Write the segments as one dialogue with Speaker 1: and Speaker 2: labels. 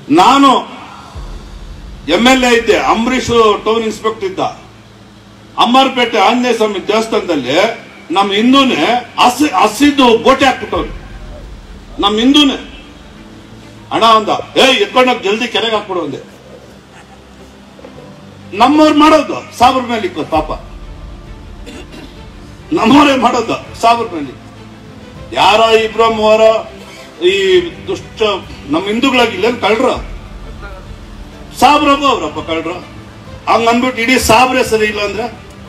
Speaker 1: ನಾನು M L A ಇದ್ದೆ Ambareesh town inspector ಇದ್ದ ಅಮ್ಮರ್ಪೇಟೆ ಆಂಜನೇಯ ಸ್ವಾಮಿ ದೇವಸ್ಥಾನದಲ್ಲಿ ನಮ್ಮ ಹಿಂದೂನೇ ಹಸಿ ಹಸಿದ್ದು ಬೋಟೆ ಹಾಕ್ಬಿಟ್ಟವ್ರು ನಮ್ಮ ಹಿಂದೂನೇ ಹಣ ಅಂದ ಏ ಎತ್ಕೊಂಡೋಗಿ ಜಲ್ದಿ ಕೆರೆಗೆ ಹಾಕ್ಬಿಡು ಅಂದೆ ನಮ್ಮವ್ರು ಮಾಡೋದು ಸಾವಿರ ಮೇಲೆ ಇಕ್ಕು ಪಾಪ ನಮ್ಮವರೇ ಮಾಡೋದು ಸಾವಿರ ಮೇಲೆ ಯಾರ ಇಬ್ರೋ ಮೂವರ ಈ ದುಷ್ಟ ನಮ್ಮ ಹಿಂದೂಗಳಾಗಿಲ್ಲ ಕಳ್ರ ಸಾಬ್ರಗೂ ಅವ್ರಪ್ಪ ಕಳ್ರ ಹಂಗ ಅಂದ್ಬಿಟ್ಟು ಇಡೀ ಸಾಬ್ರೆ ಸರಿ ಇಲ್ಲ ಅಂದ್ರೆ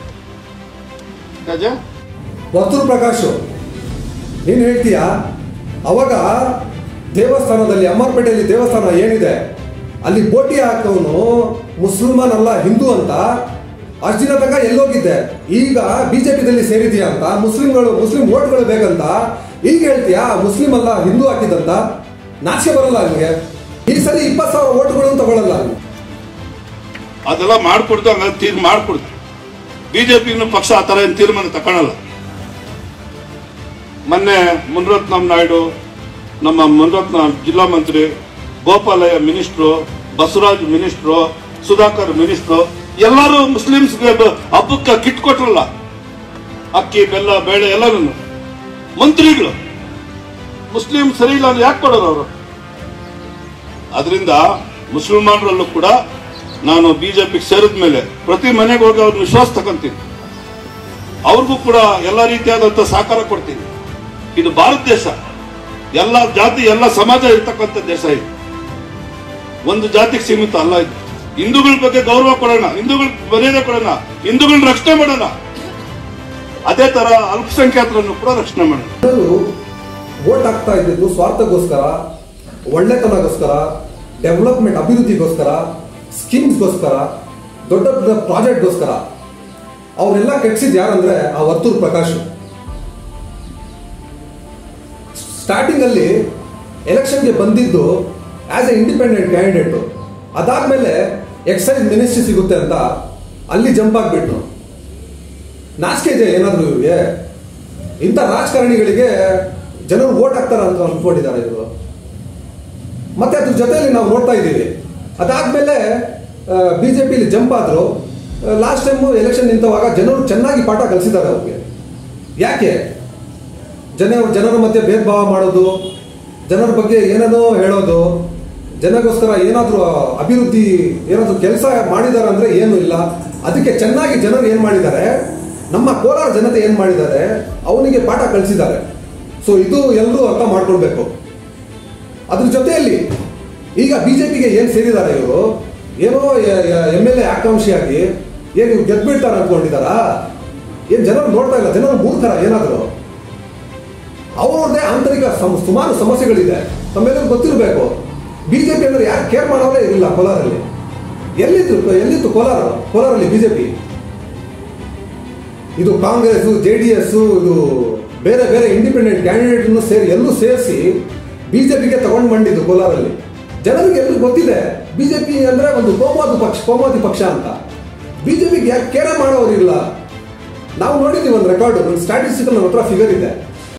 Speaker 1: ಗಜ
Speaker 2: ವರ್ತೂರು ಪ್ರಕಾಶ್ ನೀನು ಹೇಳ್ತೀಯಾ ಅವಾಗ ದೇವಸ್ಥಾನದಲ್ಲಿ ಅಮ್ಮರ್ಪೇಟೆಯಲ್ಲಿ ದೇವಸ್ಥಾನ ಏನಿದೆ ಅಲ್ಲಿ ಬೋಟಿ ಹಾಕೋನು ಮುಸಲ್ಮಾನ್ ಅಲ್ಲ ಹಿಂದೂ ಅಂತ ಅಷ್ಟು ದಿನ ತನಕ ಎಲ್ಲೋಗಿದ್ದೆ ಈಗ ಬಿಜೆಪಿದಲ್ಲಿ ಸೇರಿದೀಯಾ ಅಂತ ಮುಸ್ಲಿಂಗಳು ಮುಸ್ಲಿಂ ಓಟ್ಗಳು ಬೇಕಂತ ಈಗ ಹೇಳ್ತೀಯಾ ಮುಸ್ಲಿಂ ಅಲ್ಲ ಹಿಂದೂ ಹಾಕಿದಂತ ನಾಚಿಕೆ ಬರಲ್ಲ ನಿಮಗೆ ಈ ಸರಿ ಇಪ್ಪತ್ತು ಸಾವಿರ ಓಟ್ಗಳು ತಗೊಳ್ಳಲ್ಲ ನೀವು
Speaker 1: ಅದೆಲ್ಲ ಮಾಡ್ಕೊಡ್ತು ಹಂಗ ತೀರ್ ಮಾಡ್ಕೊಡ್ತು ಬಿಜೆಪಿ ಪಕ್ಷ ಆ ತರ ಏನ್ ತೀರ್ಮಾನ ತಗೊಳಲ್ಲ ಮೊನ್ನೆ ಮುನ್ರತ್ನಂ ನಾಯ್ಡು ನಮ್ಮ ಮುನ್ರತ್ನ ಜಿಲ್ಲಾ ಮಂತ್ರಿ Gopalaiah minister Basavaraj minister Sudhakar minister ಎಲ್ಲರೂ ಮುಸ್ಲಿಮ್ಸ್ಗೆ ಬ- ಹಬ್ಬಕ್ಕೆ ಕಿಟ್ ಕೊಟ್ರಲ್ಲ ಅಕ್ಕಿ ಬೆಲ್ಲ ಬೇಳೆ ಎಲ್ಲರೂ ಮಂತ್ರಿಗಳು ಮುಸ್ಲಿಂ ಸರಿ ಇಲ್ಲ ಅಂದ್ರೆ ಯಾಕೆ ಕೊಡೋರು ಅವರು ಅದರಿಂದ ಮುಸಲ್ಮಾನರಲ್ಲೂ ಕೂಡ ನಾನು ಬಿಜೆಪಿಗೆ ಸೇರಿದ ಮೇಲೆ ಪ್ರತಿ ಮನೆಗೆ ಹೋಗಿ ಅವ್ರ ವಿಶ್ವಾಸ ತಗೊಂತೀನಿ ಅವ್ರಿಗೂ ಕೂಡ ಎಲ್ಲ ರೀತಿಯಾದಂಥ ಸಹಕಾರ ಕೊಡ್ತೀನಿ ಇದು ಭಾರತ ದೇಶ ಎಲ್ಲ ಜಾತಿ ಎಲ್ಲ ಸಮಾಜ ಇರ್ತಕ್ಕಂಥ ದೇಶ ಇದು ಒಂದು ಜಾತಿಗೆ ಸೀಮಿತ ಅಲ್ಲ ಇದು ಹಿಂದೂಗಳ ಬಗ್ಗೆ ಗೌರವ ಕೊಡೋಣ ಹಿಂದೂಗಳ ಮರ್ಯಾದೆ ಕೊಡೋಣ ಹಿಂದೂಗಳನ್ನ ರಕ್ಷಣೆ ಮಾಡೋಣ ಅದೇ ತರ ಅಲ್ಪಸಂಖ್ಯಾತರನ್ನು ಕೂಡ ರಕ್ಷಣೆ ಮಾಡೋಣ
Speaker 2: ಜನರು ವೋಟ್ ಹಾಕ್ತಾ ಇದ್ದಿದ್ದು ಸ್ವಾರ್ಥಕ್ಕೋಸ್ಕರ ಒಳ್ಳೆತನಗೋಸ್ಕರ ಡೆವಲಪ್ಮೆಂಟ್ ಅಭಿವೃದ್ಧಿಗೋಸ್ಕರ ಸ್ಕೀಮ್ಸ್ಗೋಸ್ಕರ ದೊಡ್ಡ ದೊಡ್ಡ ಪ್ರಾಜೆಕ್ಟ್ಗೋಸ್ಕರ ಅವರೆಲ್ಲ ಕೆಡ್ಸಿದ್ ಯಾರಂದ್ರೆ ಆ ವರ್ತೂರ್ ಪ್ರಕಾಶ್ ಸ್ಟಾರ್ಟಿಂಗ್ ಅಲ್ಲಿ ಎಲೆಕ್ಷನ್ಗೆ ಬಂದಿದ್ದು ಆಸ್ ಎ ಇಂಡಿಪೆಂಡೆಂಟ್ ಕ್ಯಾಂಡಿಡೇಟ್ ಅದಾದ್ಮೇಲೆ ಎಕ್ಸೈಸ್ ಮಿನಿಸ್ಟ್ರಿ ಸಿಗುತ್ತೆ ಅಂತ ಅಲ್ಲಿ ಜಂಪ್ ಆಗ್ಬಿಟ್ರು ನಾಚಿಕೆ ಇದೆ ಏನಾದ್ರು ಇವ್ರಿಗೆ ಇಂಥ ರಾಜಕಾರಣಿಗಳಿಗೆ ಜನರು ವೋಟ್ ಹಾಕ್ತಾರ ಅಂತ ಅನ್ಕೊಂಡಿದ್ದಾರೆ ಇವರು ಮತ್ತೆ ಅದ್ರ ಜೊತೆಯಲ್ಲಿ ನಾವು ನೋಡ್ತಾ ಇದ್ದೀವಿ ಅದಾದ್ಮೇಲೆ ಬಿಜೆಪಿಲಿ ಜಂಪ್ ಆದ್ರು ಲಾಸ್ಟ್ ಟೈಮು ಎಲೆಕ್ಷನ್ ನಿಂತವಾಗ ಜನರು ಚೆನ್ನಾಗಿ ಪಾಠ ಕಲಿಸಿದ್ದಾರೆ ಅವ್ರಿಗೆ ಯಾಕೆ ಜನ ಜನರ ಮಧ್ಯೆ ಭೇದ ಭಾವ ಮಾಡೋದು ಜನರ ಬಗ್ಗೆ ಏನೇನೋ ಹೇಳೋದು ಜನಗೋಸ್ಕರ ಏನಾದರೂ ಅಭಿವೃದ್ಧಿ ಏನಾದರೂ ಕೆಲಸ ಮಾಡಿದ್ದಾರೆ ಅಂದ್ರೆ ಏನು ಇಲ್ಲ ಅದಕ್ಕೆ ಚೆನ್ನಾಗಿ ಜನರು ಏನು ಮಾಡಿದ್ದಾರೆ ನಮ್ಮ ಕೋಲಾರ ಜನತೆ ಏನು ಮಾಡಿದ್ದಾರೆ ಅವನಿಗೆ ಪಾಠ ಕಲಿಸಿದ್ದಾರೆ ಸೊ ಇದು ಎಲ್ಲರೂ ಅರ್ಥ ಮಾಡ್ಕೊಳ್ಬೇಕು ಅದ್ರ ಜೊತೆಯಲ್ಲಿ ಈಗ ಬಿಜೆಪಿಗೆ ಏನು ಸೇರಿದ್ದಾರೆ ಇವರು ಏನೋ ಎಮ್ ಎಲ್ ಎ ಆಕಾಂಕ್ಷಿಯಾಗಿ ಏನು ಇವ್ರು ಗೆದ್ಬಿಡ್ತಾರೆ ಅನ್ಕೊಂಡಿದಾರಾ ಏನು ಜನರು ನೋಡ್ತಾ ಇಲ್ಲ ಜನರು ಮೂರ್ಖರ ಏನಾದ್ರು ಅವ್ರವ್ರದ್ದೇ ಆಂತರಿಕ ಸಮ- ಸುಮಾರು ಸಮಸ್ಯೆಗಳಿದೆ ತಮ್ಮೆಲ್ಲರಿಗೂ ಗೊತ್ತಿರಬೇಕು ಬಿಜೆಪಿ ಅಂದ್ರೆ ಯಾರು ಕೇರ್ ಮಾಡೋರೇ ಇರಲಿಲ್ಲ ಕೋಲಾರಲ್ಲಿ ಎಲ್ಲಿತ್ತು ಎಲ್ಲಿತ್ತು ಕೋಲಾರ ಕೋಲಾರಲ್ಲಿ ಬಿಜೆಪಿ ಇದು ಕಾಂಗ್ರೆಸ್ ಜೆ ಡಿ ಎಸ್ ಇದು ಬೇರೆ ಬೇರೆ ಇಂಡಿಪೆಂಡೆಂಟ್ ಕ್ಯಾಂಡಿಡೇಟ್ ಸೇರಿ ಎಲ್ಲೂ ಸೇರಿಸಿ ಬಿಜೆಪಿಗೆ ತಗೊಂಡು ಬಂದಿದ್ದು ಕೋಲಾರಲ್ಲಿ ಜನರಿಗೆ ಎಲ್ಲರೂ ಗೊತ್ತಿದೆ ಬಿಜೆಪಿ ಅಂದ್ರೆ ಒಂದು ಕೋಮಾದಿ ಪಕ್ಷ ಕೋಮಾದಿ ಪಕ್ಷ ಅಂತ ಬಿಜೆಪಿಗೆ ಯಾಕೆ ಕೇರೆ ಮಾಡೋರಿಲ್ಲ ನಾವು ನೋಡಿದ್ದೀವಿ ಒಂದು ರೆಕಾರ್ಡ್ ಒಂದು ಸ್ಟ್ಯಾಟಿಸ್ಟಿಕಲ್ ನಮ್ಮ ಹತ್ರ ಫಿಗರ್ ಇದೆ